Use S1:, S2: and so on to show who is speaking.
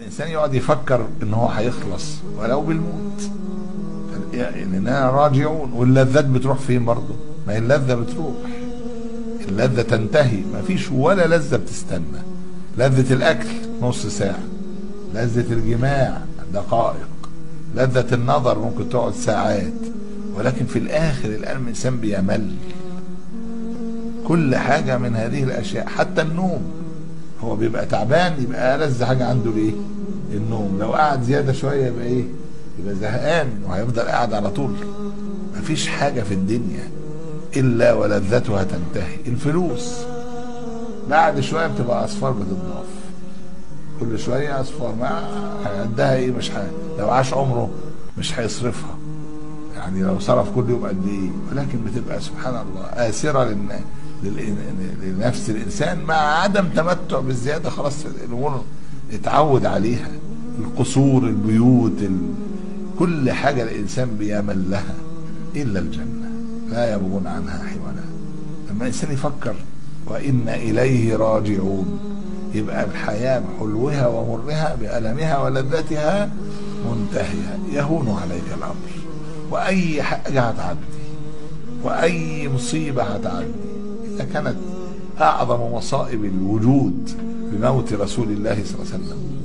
S1: الانسان يقعد يفكر ان هو هيخلص ولو بالموت اننا راجعون واللذات بتروح فين برضه ما هي اللذه بتروح اللذه تنتهي ما فيش ولا لذه بتستنى لذه الاكل نص ساعه لذه الجماع دقائق لذه النظر ممكن تقعد ساعات ولكن في الاخر الان الانسان بيمل كل حاجه من هذه الاشياء حتى النوم هو بيبقى تعبان يبقى ألذ حاجه عنده الايه النوم لو قعد زياده شويه يبقى ايه يبقى زهقان وهيفضل قاعد على طول مفيش حاجه في الدنيا الا ولذتها تنتهي الفلوس بعد شويه بتبقى اصفار بتضاف كل شويه اصفار ما هيدها ايه مش ح... لو عاش عمره مش هيصرفها يعني لو صرف كل يوم قد ايه ولكن بتبقى سبحان الله آثرة للن... لل... لنفس الإنسان مع عدم تمتع بالزيادة خلاص الأمور اتعود عليها القصور البيوت ال... كل حاجة الإنسان بيمل لها إلا الجنة لا يبغون عنها حولا لما الإنسان يفكر وإن إليه راجعون يبقى الحياة بحلوها ومرها بألمها ولذتها منتهية يهون عليك الأمر واي حاجه هتعدي واي مصيبه هتعدي اذا كانت اعظم مصائب الوجود بموت رسول الله صلى الله عليه وسلم